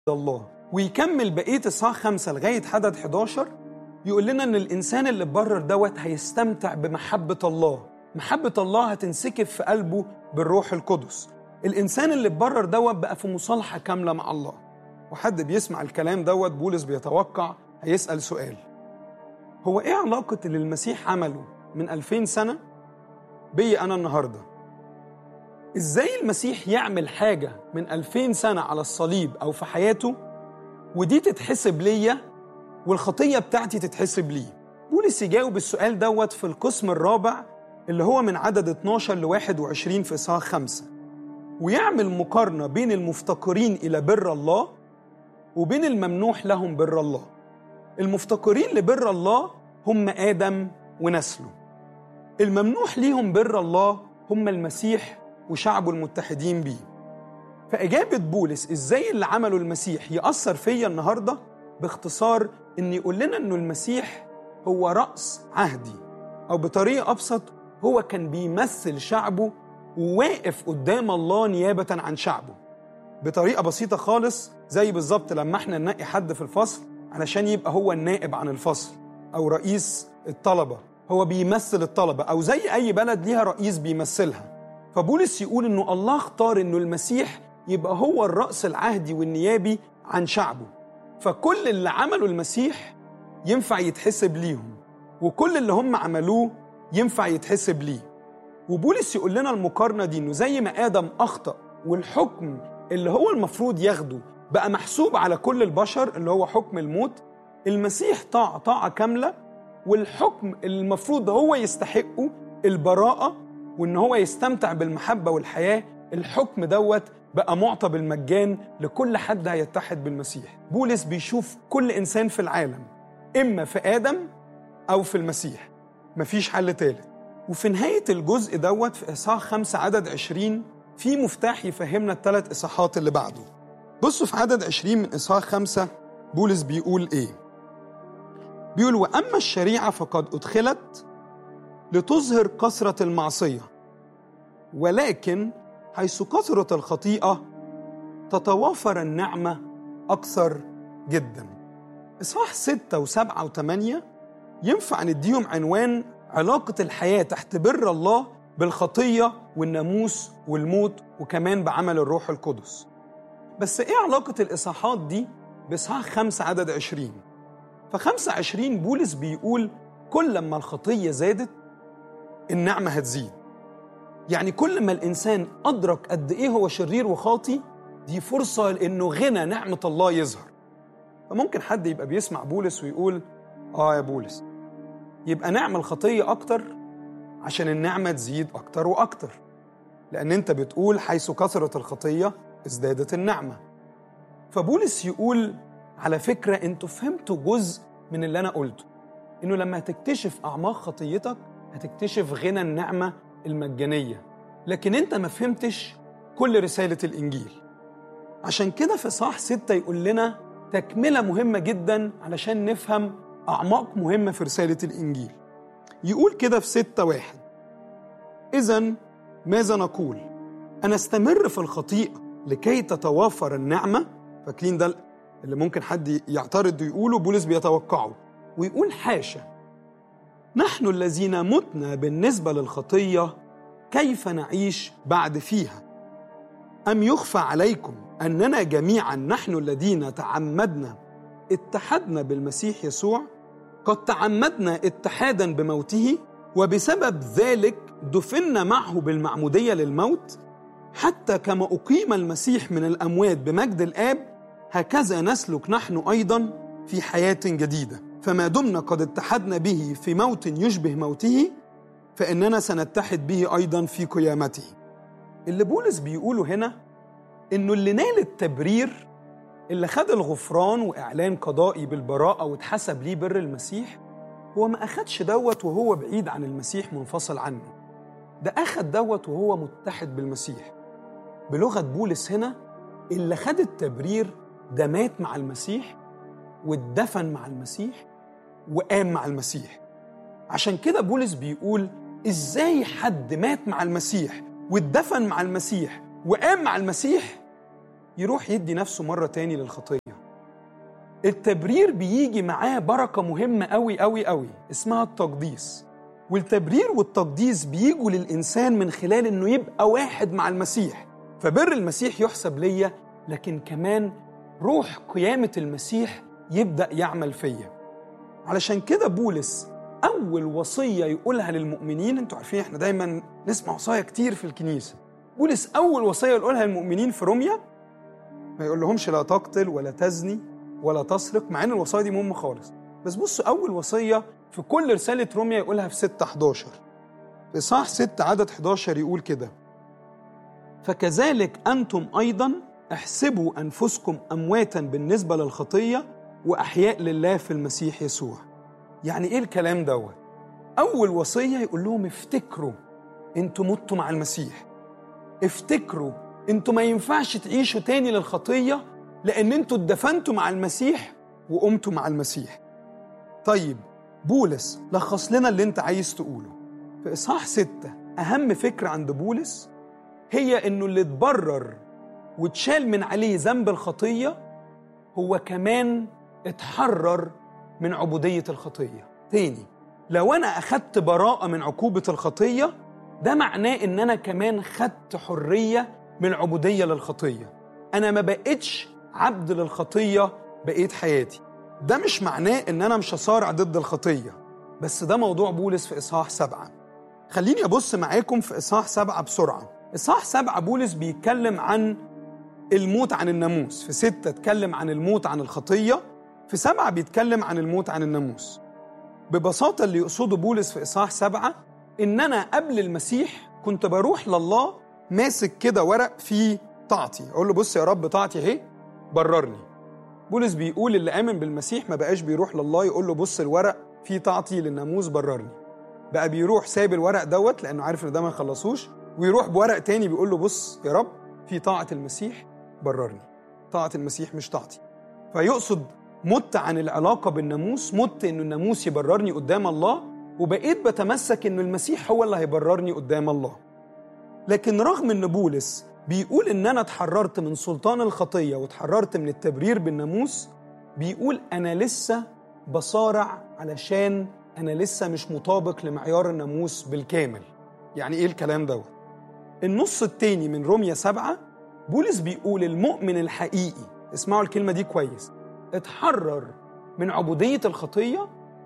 الله ويكمل بقية إصحاح خمسة لغاية عدد 11 يقول لنا إن الإنسان اللي اتبرر دوت هيستمتع بمحبة الله محبة الله هتنسكب في قلبه بالروح القدس الإنسان اللي اتبرر دوت بقى في مصالحة كاملة مع الله وحد بيسمع الكلام دوت بولس بيتوقع هيسأل سؤال هو إيه علاقة اللي المسيح عمله من 2000 سنة بي أنا النهاردة إزاي المسيح يعمل حاجة من 2000 سنة على الصليب أو في حياته ودي تتحسب ليا والخطية بتاعتي تتحسب لي بولس يجاوب السؤال دوت في القسم الرابع اللي هو من عدد 12 ل 21 في إصحاح 5 ويعمل مقارنة بين المفتقرين إلى بر الله وبين الممنوح لهم بر الله المفتقرين لبر الله هم آدم ونسله الممنوح ليهم بر الله هم المسيح وشعبه المتحدين بيه فإجابة بولس إزاي اللي عمله المسيح يأثر فيا النهاردة باختصار إن يقول لنا إنه المسيح هو رأس عهدي أو بطريقة أبسط هو كان بيمثل شعبه وواقف قدام الله نيابة عن شعبه بطريقة بسيطة خالص زي بالظبط لما احنا ننقي حد في الفصل علشان يبقى هو النائب عن الفصل أو رئيس الطلبة هو بيمثل الطلبة أو زي أي بلد ليها رئيس بيمثلها فبولس يقول إنه الله اختار إنه المسيح يبقى هو الرأس العهدي والنيابي عن شعبه فكل اللي عمله المسيح ينفع يتحسب ليهم وكل اللي هم عملوه ينفع يتحسب ليه وبولس يقول لنا المقارنة دي إنه زي ما آدم أخطأ والحكم اللي هو المفروض ياخده بقى محسوب على كل البشر اللي هو حكم الموت المسيح طاعة طاعة كاملة والحكم اللي المفروض هو يستحقه البراءة وإن هو يستمتع بالمحبة والحياة الحكم دوت بقى معطى بالمجان لكل حد هيتحد بالمسيح بولس بيشوف كل إنسان في العالم إما في آدم أو في المسيح مفيش حل تالت وفي نهاية الجزء دوت في إصحاح خمسة عدد عشرين في مفتاح يفهمنا الثلاث إصحاحات اللي بعده بصوا في عدد عشرين من إصحاح خمسة بولس بيقول إيه بيقول وأما الشريعة فقد أدخلت لتظهر كثرة المعصية ولكن حيث كثرت الخطيئة تتوافر النعمة أكثر جدا إصحاح ستة وسبعة وثمانية ينفع نديهم عنوان علاقة الحياة تحت بر الله بالخطية والناموس والموت وكمان بعمل الروح القدس بس إيه علاقة الإصحاحات دي بإصحاح خمسة عدد عشرين فخمسة عشرين بولس بيقول كل ما الخطية زادت النعمة هتزيد يعني كل ما الإنسان أدرك قد إيه هو شرير وخاطي دي فرصة لإنه غنى نعمة الله يظهر فممكن حد يبقى بيسمع بولس ويقول آه يا بولس يبقى نعمل خطية أكتر عشان النعمة تزيد أكتر وأكتر لأن أنت بتقول حيث كثرت الخطية ازدادت النعمة فبولس يقول على فكرة أنتوا فهمتوا جزء من اللي أنا قلته إنه لما هتكتشف أعماق خطيتك هتكتشف غنى النعمة المجانية لكن أنت ما فهمتش كل رسالة الإنجيل عشان كده في صح ستة يقول لنا تكملة مهمة جدا علشان نفهم أعماق مهمة في رسالة الإنجيل يقول كده في ستة واحد إذا ماذا نقول؟ أنا استمر في الخطيئة لكي تتوافر النعمة فاكرين ده اللي ممكن حد يعترض ويقوله بولس بيتوقعه ويقول حاشا نحن الذين متنا بالنسبة للخطية كيف نعيش بعد فيها أم يخفى عليكم أننا جميعا نحن الذين تعمدنا اتحدنا بالمسيح يسوع قد تعمدنا اتحادا بموته وبسبب ذلك دفنا معه بالمعمودية للموت حتى كما أقيم المسيح من الأموات بمجد الآب هكذا نسلك نحن أيضا في حياة جديدة فما دمنا قد اتحدنا به في موت يشبه موته فإننا سنتحد به أيضا في قيامته اللي بولس بيقوله هنا إنه اللي نال التبرير اللي خد الغفران وإعلان قضائي بالبراءة واتحسب ليه بر المسيح هو ما أخدش دوت وهو بعيد عن المسيح منفصل عنه ده أخد دوت وهو متحد بالمسيح بلغة بولس هنا اللي خد التبرير ده مات مع المسيح واتدفن مع المسيح وقام مع المسيح عشان كده بولس بيقول ازاي حد مات مع المسيح واتدفن مع المسيح وقام مع المسيح يروح يدي نفسه مرة تاني للخطية التبرير بيجي معاه بركة مهمة قوي قوي قوي اسمها التقديس والتبرير والتقديس بيجوا للإنسان من خلال إنه يبقى واحد مع المسيح فبر المسيح يحسب ليا لكن كمان روح قيامة المسيح يبدأ يعمل فيا علشان كده بولس أول وصية يقولها للمؤمنين انتوا عارفين احنا دايما نسمع وصايا كتير في الكنيسة بولس أول وصية يقولها للمؤمنين في روميا ما يقول لهمش لا تقتل ولا تزني ولا تسرق مع ان الوصايا دي مهمة خالص بس بصوا أول وصية في كل رسالة روميا يقولها في 6 11 في إصحاح 6 عدد 11 يقول كده فكذلك أنتم أيضا احسبوا أنفسكم أمواتا بالنسبة للخطية وأحياء لله في المسيح يسوع يعني إيه الكلام دوت؟ أول وصية يقول لهم افتكروا أنتوا متوا مع المسيح افتكروا أنتوا ما ينفعش تعيشوا تاني للخطية لأن أنتوا اتدفنتوا مع المسيح وقمتوا مع المسيح طيب بولس لخص لنا اللي أنت عايز تقوله في إصحاح ستة أهم فكرة عند بولس هي إنه اللي اتبرر واتشال من عليه ذنب الخطية هو كمان اتحرر من عبودية الخطية تاني لو أنا أخدت براءة من عقوبة الخطية ده معناه إن أنا كمان خدت حرية من العبودية للخطية أنا ما بقتش عبد للخطية بقيت حياتي ده مش معناه إن أنا مش هصارع ضد الخطية بس ده موضوع بولس في إصحاح سبعة خليني أبص معاكم في إصحاح سبعة بسرعة إصحاح سبعة بولس بيتكلم عن الموت عن الناموس في ستة اتكلم عن الموت عن الخطية في سبعة بيتكلم عن الموت عن الناموس ببساطة اللي يقصده بولس في إصحاح سبعة إن أنا قبل المسيح كنت بروح لله ماسك كده ورق فيه طاعتي أقول له بص يا رب طاعتي أهي بررني بولس بيقول اللي آمن بالمسيح ما بقاش بيروح لله يقول له بص الورق فيه طاعتي للناموس بررني بقى بيروح سايب الورق دوت لأنه عارف إن ده ما يخلصوش ويروح بورق تاني بيقول له بص يا رب في طاعة المسيح بررني طاعة المسيح مش طاعتي فيقصد مت عن العلاقة بالناموس مت إنه الناموس يبررني قدام الله وبقيت بتمسك إنه المسيح هو اللي هيبررني قدام الله لكن رغم إن بولس بيقول إن أنا اتحررت من سلطان الخطية واتحررت من التبرير بالناموس بيقول أنا لسه بصارع علشان أنا لسه مش مطابق لمعيار الناموس بالكامل يعني إيه الكلام دوت النص التاني من روميا سبعة بولس بيقول المؤمن الحقيقي اسمعوا الكلمة دي كويس اتحرر من عبودية الخطية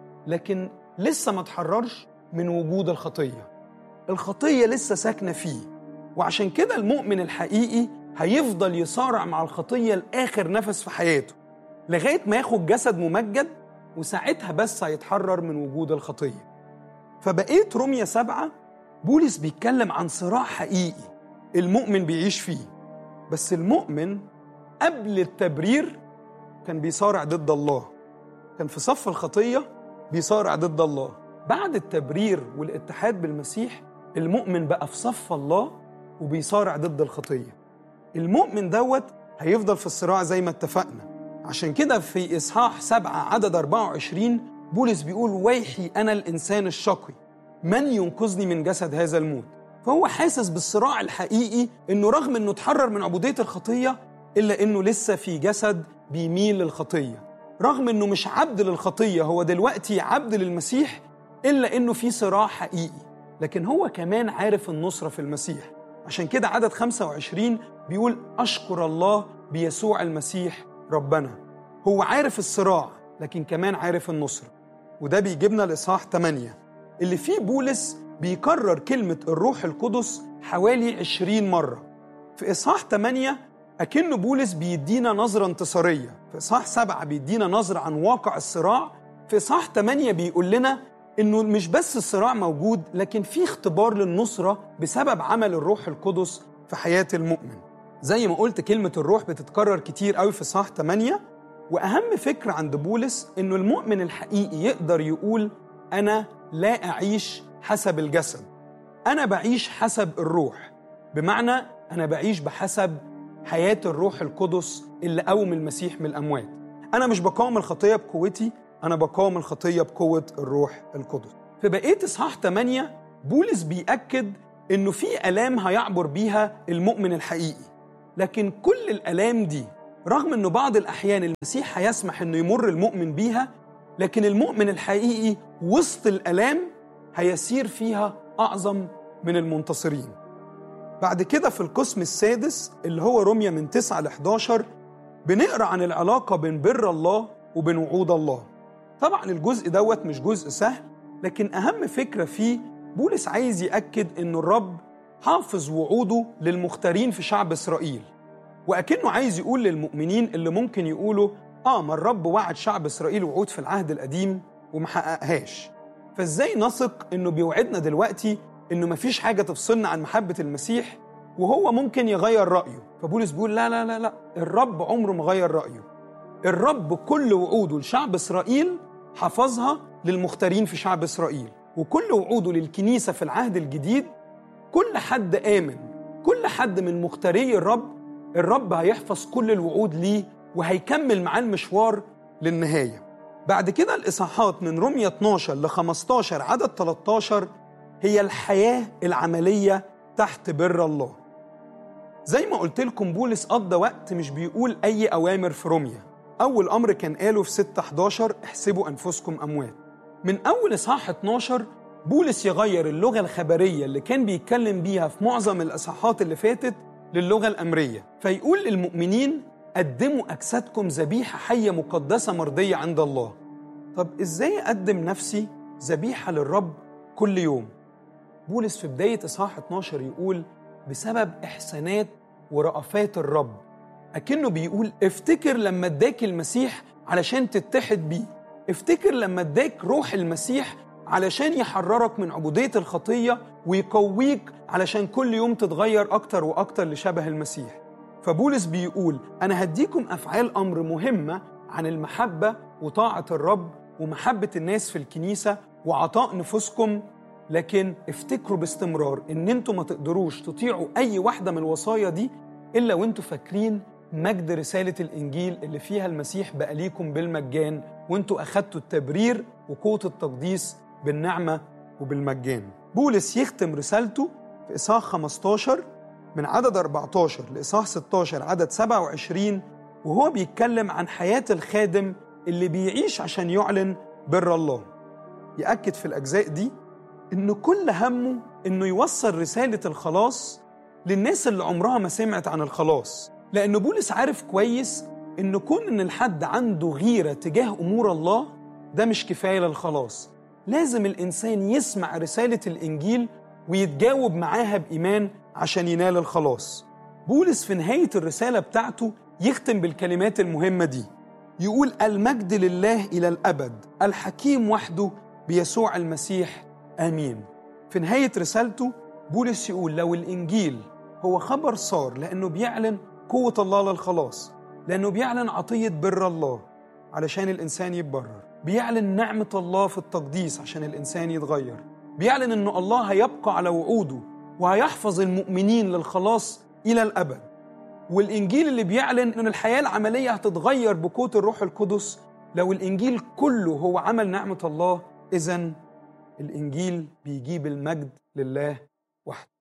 لكن لسه ما اتحررش من وجود الخطية الخطية لسه ساكنة فيه وعشان كده المؤمن الحقيقي هيفضل يصارع مع الخطية لآخر نفس في حياته لغاية ما ياخد جسد ممجد وساعتها بس هيتحرر من وجود الخطية فبقيت روميا سبعة بولس بيتكلم عن صراع حقيقي المؤمن بيعيش فيه بس المؤمن قبل التبرير كان بيصارع ضد الله كان في صف الخطية بيصارع ضد الله بعد التبرير والاتحاد بالمسيح المؤمن بقى في صف الله وبيصارع ضد الخطية المؤمن دوت هيفضل في الصراع زي ما اتفقنا عشان كده في إصحاح سبعة عدد 24 بولس بيقول ويحي أنا الإنسان الشقي من ينقذني من جسد هذا الموت فهو حاسس بالصراع الحقيقي انه رغم انه اتحرر من عبوديه الخطيه الا انه لسه في جسد بيميل للخطيه رغم انه مش عبد للخطيه هو دلوقتي عبد للمسيح الا انه في صراع حقيقي لكن هو كمان عارف النصره في المسيح عشان كده عدد 25 بيقول اشكر الله بيسوع المسيح ربنا هو عارف الصراع لكن كمان عارف النصره وده بيجيبنا لاصحاح 8 اللي فيه بولس بيكرر كلمة الروح القدس حوالي 20 مرة في إصحاح 8 أكن بولس بيدينا نظرة انتصارية في إصحاح 7 بيدينا نظرة عن واقع الصراع في إصحاح 8 بيقول لنا إنه مش بس الصراع موجود لكن في اختبار للنصرة بسبب عمل الروح القدس في حياة المؤمن زي ما قلت كلمة الروح بتتكرر كتير قوي في إصحاح 8 وأهم فكرة عند بولس إنه المؤمن الحقيقي يقدر يقول أنا لا أعيش حسب الجسد أنا بعيش حسب الروح بمعنى أنا بعيش بحسب حياة الروح القدس اللي قوم المسيح من الأموات أنا مش بقاوم الخطية بقوتي أنا بقاوم الخطية بقوة الروح القدس في بقية إصحاح 8 بولس بيأكد إنه في آلام هيعبر بيها المؤمن الحقيقي لكن كل الآلام دي رغم أنه بعض الأحيان المسيح هيسمح أنه يمر المؤمن بيها لكن المؤمن الحقيقي وسط الآلام هيسير فيها أعظم من المنتصرين بعد كده في القسم السادس اللي هو رمية من 9 ل 11 بنقرا عن العلاقة بين بر الله وبين وعود الله طبعا الجزء دوت مش جزء سهل لكن أهم فكرة فيه بولس عايز يأكد إنه الرب حافظ وعوده للمختارين في شعب إسرائيل وأكنه عايز يقول للمؤمنين اللي ممكن يقولوا آه ما الرب وعد شعب إسرائيل وعود في العهد القديم ومحققهاش فإزاي نثق إنه بيوعدنا دلوقتي إنه مفيش حاجة تفصلنا عن محبة المسيح وهو ممكن يغير رأيه فبولس بيقول لا لا لا لا الرب عمره ما غير رأيه الرب كل وعوده لشعب إسرائيل حفظها للمختارين في شعب إسرائيل وكل وعوده للكنيسة في العهد الجديد كل حد آمن كل حد من مختاري الرب الرب هيحفظ كل الوعود ليه وهيكمل معاه المشوار للنهاية بعد كده الإصحاحات من رمية 12 ل 15 عدد 13 هي الحياة العملية تحت بر الله زي ما قلت لكم بولس قضى وقت مش بيقول أي أوامر في روميا أول أمر كان قاله في 6 11 احسبوا أنفسكم أموات من أول إصحاح 12 بولس يغير اللغة الخبرية اللي كان بيتكلم بيها في معظم الإصحاحات اللي فاتت للغة الأمرية فيقول للمؤمنين قدموا أجسادكم ذبيحة حية مقدسة مرضية عند الله طب إزاي أقدم نفسي ذبيحة للرب كل يوم بولس في بداية إصحاح 12 يقول بسبب إحسانات ورأفات الرب أكنه بيقول افتكر لما اداك المسيح علشان تتحد بيه افتكر لما اداك روح المسيح علشان يحررك من عبودية الخطية ويقويك علشان كل يوم تتغير أكتر وأكتر لشبه المسيح فبولس بيقول أنا هديكم أفعال أمر مهمة عن المحبة وطاعة الرب ومحبة الناس في الكنيسة وعطاء نفوسكم لكن افتكروا باستمرار ان انتوا ما تقدروش تطيعوا اي واحده من الوصايا دي الا وانتوا فاكرين مجد رساله الانجيل اللي فيها المسيح بقى ليكم بالمجان وانتوا اخدتوا التبرير وقوه التقديس بالنعمه وبالمجان. بولس يختم رسالته في اصحاح 15 من عدد 14 لاصحاح 16 عدد 27 وهو بيتكلم عن حياه الخادم اللي بيعيش عشان يعلن بر الله. يأكد في الأجزاء دي إن كل همه إنه يوصل رسالة الخلاص للناس اللي عمرها ما سمعت عن الخلاص لأن بولس عارف كويس إن كون إن الحد عنده غيرة تجاه أمور الله ده مش كفاية للخلاص لازم الإنسان يسمع رسالة الإنجيل ويتجاوب معاها بإيمان عشان ينال الخلاص بولس في نهاية الرسالة بتاعته يختم بالكلمات المهمة دي يقول المجد لله إلى الأبد الحكيم وحده بيسوع المسيح آمين في نهاية رسالته بولس يقول لو الإنجيل هو خبر صار لأنه بيعلن قوة الله للخلاص لأنه بيعلن عطية بر الله علشان الإنسان يتبرر بيعلن نعمة الله في التقديس عشان الإنسان يتغير بيعلن أنه الله هيبقى على وعوده وهيحفظ المؤمنين للخلاص إلى الأبد والإنجيل اللي بيعلن أن الحياة العملية هتتغير بقوة الروح القدس لو الإنجيل كله هو عمل نعمة الله إذا الإنجيل بيجيب المجد لله وحده